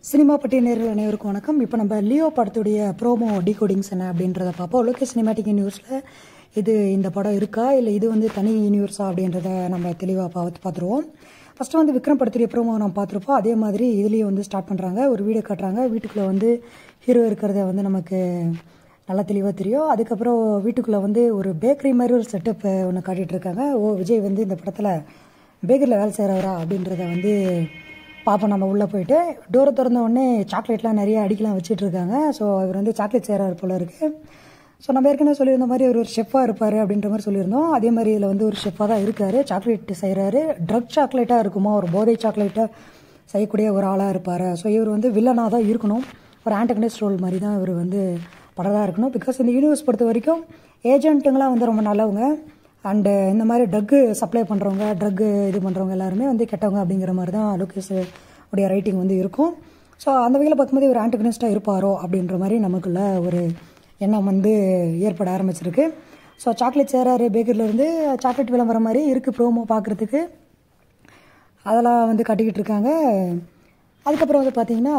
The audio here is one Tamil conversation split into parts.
சினிமா பற்றிய நேரில் அனைவருக்கும் வணக்கம் இப்போ நம்ம லியோ படத்துடைய ப்ரோமோ டிகோடிங்ஸ் என்ன அப்படின்றத பார்ப்போம் லோகே சினிமாட்டிக் நியூஸில் இது இந்த படம் இருக்கா இல்லை இது வந்து தனி யூனிவர்ஸா அப்படின்றத நம்ம தெளிவாக பார்த்து பார்த்துருவோம் ஃபஸ்ட்டு வந்து விக்ரம் படத்துடைய ப்ரோமோ நம்ம பார்த்துருப்போம் அதே மாதிரி இதுலேயும் வந்து ஸ்டார்ட் பண்ணுறாங்க ஒரு வீடியோ காட்டுறாங்க வீட்டுக்குள்ளே வந்து ஹீரோ இருக்கிறத வந்து நமக்கு நல்லா தெளிவாக தெரியும் அதுக்கப்புறம் வீட்டுக்குள்ளே வந்து ஒரு பேக்கரி மாதிரி ஒரு செட்டப் ஒன்று காட்டிகிட்டு இருக்காங்க ஓ விஜய் வந்து இந்த படத்தில் பேக்கரியில் வேலை செய்கிறவரா அப்படின்றத வந்து பார்ப்போம் நம்ம உள்ளே போயிட்டு டோரை திறந்த உடனே சாக்லேட்லாம் நிறைய அடிக்கலாம் வச்சுட்டு இருக்காங்க ஸோ அவர் வந்து சாக்லேட் செய்கிறார் போல இருக்குது ஸோ நம்ம ஏற்கனவே சொல்லியிருந்த மாதிரி அவர் ஒரு ஷெஃபாக இருப்பார் அப்படின்ற மாதிரி சொல்லியிருந்தோம் அதே மாதிரி இதில் வந்து ஒரு ஷெஃபாக தான் இருக்கார் சாக்லேட் செய்கிறாரு ட்ரக் சாக்லேட்டாக இருக்குமா ஒரு போதை சாக்லேட்டாக செய்யக்கூடிய ஒரு ஆளாக இருப்பார் ஸோ இவர் வந்து வில்லனாக தான் இருக்கணும் ஒரு ஆண்டகனிஸ்ட் ரோல் மாதிரி தான் இவர் வந்து படதாக இருக்கணும் பிகாஸ் இந்த யூனிவர்ஸ் பொறுத்த வரைக்கும் ஏஜென்ட்டுங்களாம் வந்து ரொம்ப நல்லவங்க அண்டு இந்த மாதிரி ட்ரக்கு சப்ளை பண்ணுறவங்க ட்ரக்கு இது பண்ணுறவங்க எல்லாருமே வந்து கெட்டவங்க அப்படிங்கிற மாதிரி தான் லோகேஷ் உடைய ரைட்டிங் வந்து இருக்கும் ஸோ அந்த வகையில் பார்க்கும்போது இவர் ஆண்டகனிஸ்டாக இருப்பாரோ அப்படின்ற மாதிரி நமக்குள்ள ஒரு எண்ணம் வந்து ஏற்பட ஆரம்பிச்சிருக்கு ஸோ சாக்லேட் சேராரு பேக்கரியிலேருந்து சாக்லேட் விளம்பரம் மாதிரி இருக்குது ப்ரோமோ பார்க்குறதுக்கு அதெல்லாம் வந்து கட்டிக்கிட்டு இருக்காங்க அதுக்கப்புறம் வந்து பார்த்தீங்கன்னா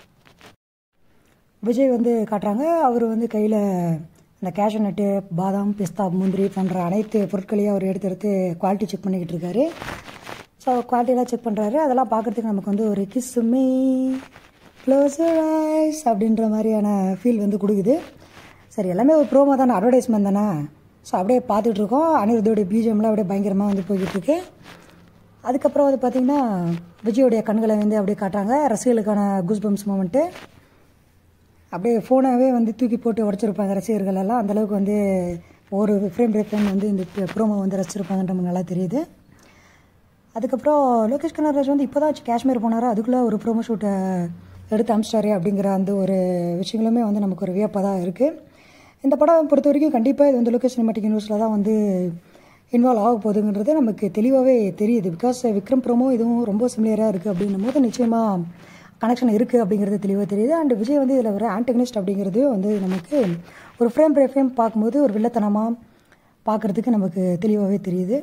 விஜய் வந்து காட்டுறாங்க அவர் வந்து கையில் இந்த கேஷ் நட்டு பாதாம் பிஸ்தா முந்திரி போன்ற அனைத்து பொருட்களையும் அவர் எடுத்து எடுத்து குவாலிட்டி செக் பண்ணிக்கிட்டு இருக்காரு ஸோ குவாலிட்டியெல்லாம் செக் பண்ணுறாரு அதெல்லாம் பார்க்குறதுக்கு நமக்கு வந்து ஒரு கிஸ் மீ க்ளோஸ் ஐஸ் அப்படின்ற மாதிரியான ஃபீல் வந்து கொடுக்குது சரி எல்லாமே ஒரு ப்ரோமோ தானே அட்வர்டைஸ்மெண்ட் தானே ஸோ அப்படியே பார்த்துட்டு இருக்கோம் அனிருத்தோடைய பிஜிஎம்லாம் அப்படியே பயங்கரமாக வந்து போய்கிட்டு இருக்கு அதுக்கப்புறம் வந்து பார்த்திங்கன்னா விஜயோடைய கண்களை வந்து அப்படியே காட்டுறாங்க ரசிகர்களுக்கான கூஸ்பம்ஸ் மூமெண்ட்டு அப்படியே ஃபோனாகவே வந்து தூக்கி போட்டு உடச்சிருப்பாங்க ரசிகர்கள் எல்லாம் அந்தளவுக்கு வந்து ஒரு ஃப்ரேம் பை ஃப்ரேம் வந்து இந்த ப்ரோமோ வந்து ரசிச்சிருப்பாங்கன்ற மாதிரி நல்லா தெரியுது அதுக்கப்புறம் லோகேஷ் கனகராஜ் வந்து இப்போ தான் காஷ்மீர் போனார் அதுக்குள்ளே ஒரு ப்ரோமோ ஷூட்டை எடுத்து அமிச்சிட்டாரு அப்படிங்கிற அந்த ஒரு விஷயங்களுமே வந்து நமக்கு ஒரு வியப்பாக தான் இருக்குது இந்த படம் பொறுத்த வரைக்கும் கண்டிப்பாக இது வந்து லோகேஷ் சினிமாட்டிக் நியூஸில் தான் வந்து இன்வால்வ் ஆக போகுதுங்கிறது நமக்கு தெளிவாகவே தெரியுது பிகாஸ் விக்ரம் ப்ரோமோ இதுவும் ரொம்ப சிமிலியராக இருக்குது அப்படின்னும் போது நிச்சயமாக கனெக்ஷன் இருக்குது அப்படிங்கிறது தெளிவாக தெரியுது அண்ட் விஜய் வந்து இதில் வர ஆன்டகனிஸ்ட் அப்படிங்கிறது வந்து நமக்கு ஒரு ஃப்ரேம் பை ஃப்ரேம் பார்க்கும்போது ஒரு வில்லத்தனமாக பார்க்குறதுக்கு நமக்கு தெளிவாகவே தெரியுது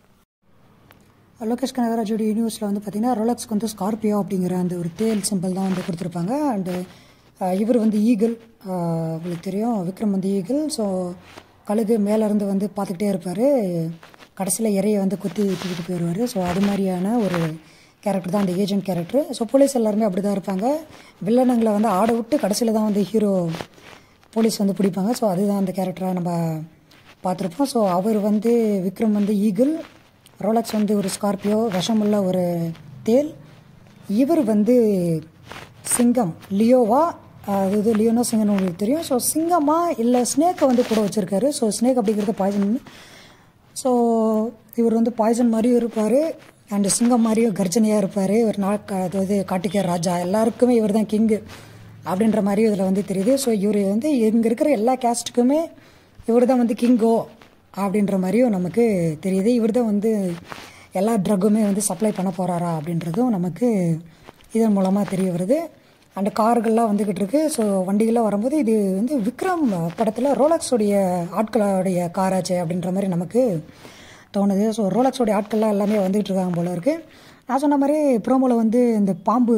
லோகேஷ் கனகராஜோட யூனிவர்ஸில் வந்து பார்த்திங்கன்னா ரோலக்ஸ்க்கு வந்து ஸ்கார்பியோ அப்படிங்கிற அந்த ஒரு தேல் சிம்பிள் தான் வந்து கொடுத்துருப்பாங்க அண்டு இவர் வந்து ஈகிள் உங்களுக்கு தெரியும் விக்ரம் வந்து ஈகிள் ஸோ கழுகு மேலேருந்து வந்து பார்த்துக்கிட்டே இருப்பார் கடைசியில் இறைய வந்து குத்தி தூக்கிட்டு போயிடுவார் ஸோ அது மாதிரியான ஒரு கேரக்டர் தான் அந்த ஏஜென்ட் கேரக்டர் ஸோ போலீஸ் எல்லாருமே அப்படி தான் இருப்பாங்க வில்லனுங்களை வந்து ஆட விட்டு கடைசியில் தான் வந்து ஹீரோ போலீஸ் வந்து பிடிப்பாங்க ஸோ அதுதான் அந்த கேரக்டராக நம்ம பார்த்துருப்போம் ஸோ அவர் வந்து விக்ரம் வந்து ஈகிள் ரோலக்ஸ் வந்து ஒரு ஸ்கார்பியோ விஷமுள்ள ஒரு தேல் இவர் வந்து சிங்கம் லியோவா அது இது லியோனோ சிங்கம்னு உங்களுக்கு தெரியும் ஸோ சிங்கமா இல்லை ஸ்னேக்கை வந்து கூட வச்சுருக்காரு ஸோ ஸ்னேக் அப்படிங்கிறது பாய்சன் ஸோ இவர் வந்து பாய்சன் மாதிரியும் இருப்பார் அண்டு சிங்கம் மாதிரியும் கர்ஜனையாக இருப்பார் ஒரு நாள் அதாவது காட்டுக்கே ராஜா எல்லாருக்குமே இவர் தான் கிங்கு அப்படின்ற மாதிரியும் இதில் வந்து தெரியுது ஸோ இவர் வந்து இங்கே இருக்கிற எல்லா கேஸ்ட்டுக்குமே இவர் தான் வந்து கிங்கோ அப்படின்ற மாதிரியும் நமக்கு தெரியுது இவர் தான் வந்து எல்லா ட்ரக்குமே வந்து சப்ளை பண்ண போகிறாரா அப்படின்றதும் நமக்கு இதன் மூலமாக தெரிய வருது அண்டு கார்கள்லாம் வந்துக்கிட்டு இருக்கு ஸோ வண்டிகள்லாம் வரும்போது இது வந்து விக்ரம் படத்தில் ரோலக்ஸோடைய ஆட்களுடைய காராச்சு அப்படின்ற மாதிரி நமக்கு தோணுது ஸோ ரோலக்ஸோடைய ஆட்கள்லாம் எல்லாமே வந்துகிட்டு இருக்காங்க போல இருக்குது நான் சொன்ன மாதிரி ப்ரோமோவில் வந்து இந்த பாம்பு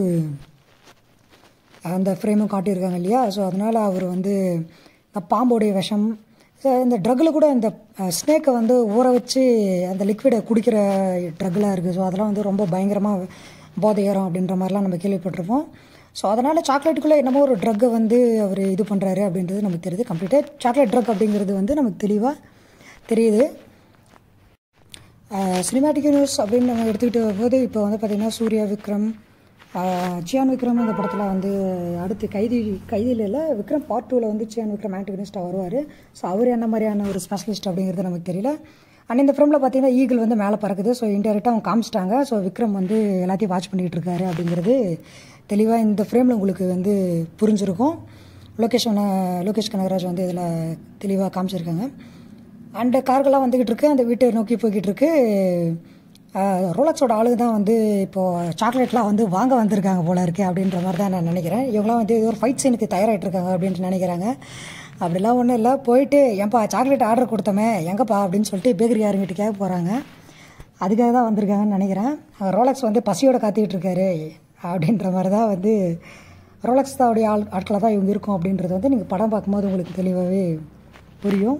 அந்த ஃப்ரேமும் காட்டியிருக்காங்க இல்லையா ஸோ அதனால் அவர் வந்து இந்த பாம்போடைய விஷம் இந்த ட்ரக்கில் கூட இந்த ஸ்னேக்கை வந்து ஊற வச்சு அந்த லிக்விடை குடிக்கிற ட்ரக்லாம் இருக்குது ஸோ அதெல்லாம் வந்து ரொம்ப பயங்கரமாக போதை ஏறும் அப்படின்ற மாதிரிலாம் நம்ம கேள்விப்பட்டிருப்போம் ஸோ அதனால் சாக்லேட்டுக்குள்ளே என்னமோ ஒரு ட்ரக்கை வந்து அவர் இது பண்ணுறாரு அப்படின்றது நமக்கு தெரியுது கம்ப்ளீட்டாக சாக்லேட் ட்ரக் அப்படிங்கிறது வந்து நமக்கு தெளிவாக தெரியுது சினிமாட்டிக் நியூஸ் அப்படின்னு நம்ம எடுத்துக்கிட்ட போது இப்போ வந்து பார்த்திங்கன்னா சூர்யா விக்ரம் சியான் விக்ரம் இந்த படத்தில் வந்து அடுத்து கைதி கைதியில் இல்லை விக்ரம் பார்ட் டூவில் வந்து சியான் விக்ரம் ஆன்டகனிஸ்டாக வருவார் ஸோ அவர் என்ன மாதிரியான ஒரு ஸ்பெஷலிஸ்ட் அப்படிங்கிறது நமக்கு தெரியல அண்ட் இந்த ஃபிலிமில் பார்த்தீங்கன்னா ஈகிள் வந்து மேலே பறக்குது ஸோ இன்டெரக்டாக அவங்க காமிச்சிட்டாங்க ஸோ விக்ரம் வந்து எல்லாத்தையும் வாட்ச் பண்ணிகிட்டு இருக்காரு அப்படிங்கிறது தெளிவாக இந்த ஃப்ரேமில் உங்களுக்கு வந்து புரிஞ்சிருக்கும் லோகேஷ் லோகேஷ் கனகராஜ் வந்து இதில் தெளிவாக காமிச்சிருக்காங்க அண்டு கார்கள்லாம் வந்துக்கிட்டு இருக்கு அந்த வீட்டை நோக்கி போய்கிட்டு இருக்கு ரோலக்ஸோட ஆளுங்க தான் வந்து இப்போது சாக்லேட்லாம் வந்து வாங்க வந்திருக்காங்க போல இருக்குது அப்படின்ற மாதிரி தான் நான் நினைக்கிறேன் இவங்களாம் வந்து ஒரு ஃபைட் சீனுக்கு தயாராகிட்டு இருக்காங்க அப்படின்ட்டு நினைக்கிறாங்க அப்படிலாம் ஒன்றும் இல்லை போயிட்டு ஏன்பா சாக்லேட் ஆர்டர் கொடுத்தோமே எங்கப்பா அப்படின்னு சொல்லிட்டு பேக்கரி யாருங்கிட்ட கேட்க போகிறாங்க அதுக்காக தான் வந்திருக்காங்கன்னு நினைக்கிறேன் ரோலக்ஸ் வந்து பசியோட காத்துக்கிட்டு இருக்காரு அப்படின்ற மாதிரி தான் வந்து ரோலக்ஸ் தான் உடைய ஆள் ஆட்களாக தான் இவங்க இருக்கும் அப்படின்றது வந்து நீங்கள் படம் பார்க்கும்போது உங்களுக்கு தெளிவாகவே புரியும்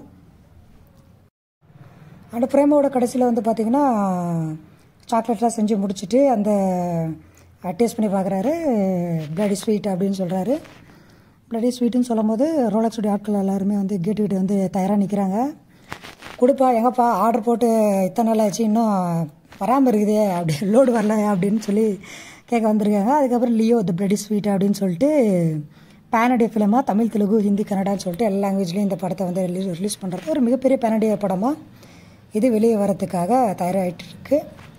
அந்த பிரேமோட கடைசியில் வந்து பார்த்தீங்கன்னா சாக்லேட்லாம் செஞ்சு முடிச்சுட்டு அந்த டேஸ்ட் பண்ணி பார்க்குறாரு பிளடி ஸ்வீட் அப்படின்னு சொல்கிறாரு பிளடி ஸ்வீட்டுன்னு சொல்லும் போது ரோலக்ஸுடைய ஆட்கள் எல்லாருமே வந்து கேட்டுக்கிட்டு வந்து தயாராக நிற்கிறாங்க கொடுப்பா எங்கப்பா ஆர்டர் போட்டு இத்தனை நாள் ஆச்சு இன்னும் வராமல் இருக்குதே அப்படி லோடு வரல அப்படின்னு சொல்லி கேட்க வந்திருக்காங்க அதுக்கப்புறம் லியோ த பிளடி ஸ்வீட் அப்படின்னு சொல்லிட்டு பேனடிய ஃபிலிமாக தமிழ் தெலுங்கு ஹிந்தி கன்னடான்னு சொல்லிட்டு எல்லா லாங்குவேஜ்லேயும் இந்த படத்தை வந்து ரிலீஸ் ரிலீஸ் பண்ணுறது ஒரு மிகப்பெரிய பேனடிய படமாக இது வெளியே வரத்துக்காக தயாராகிட்டு இருக்கு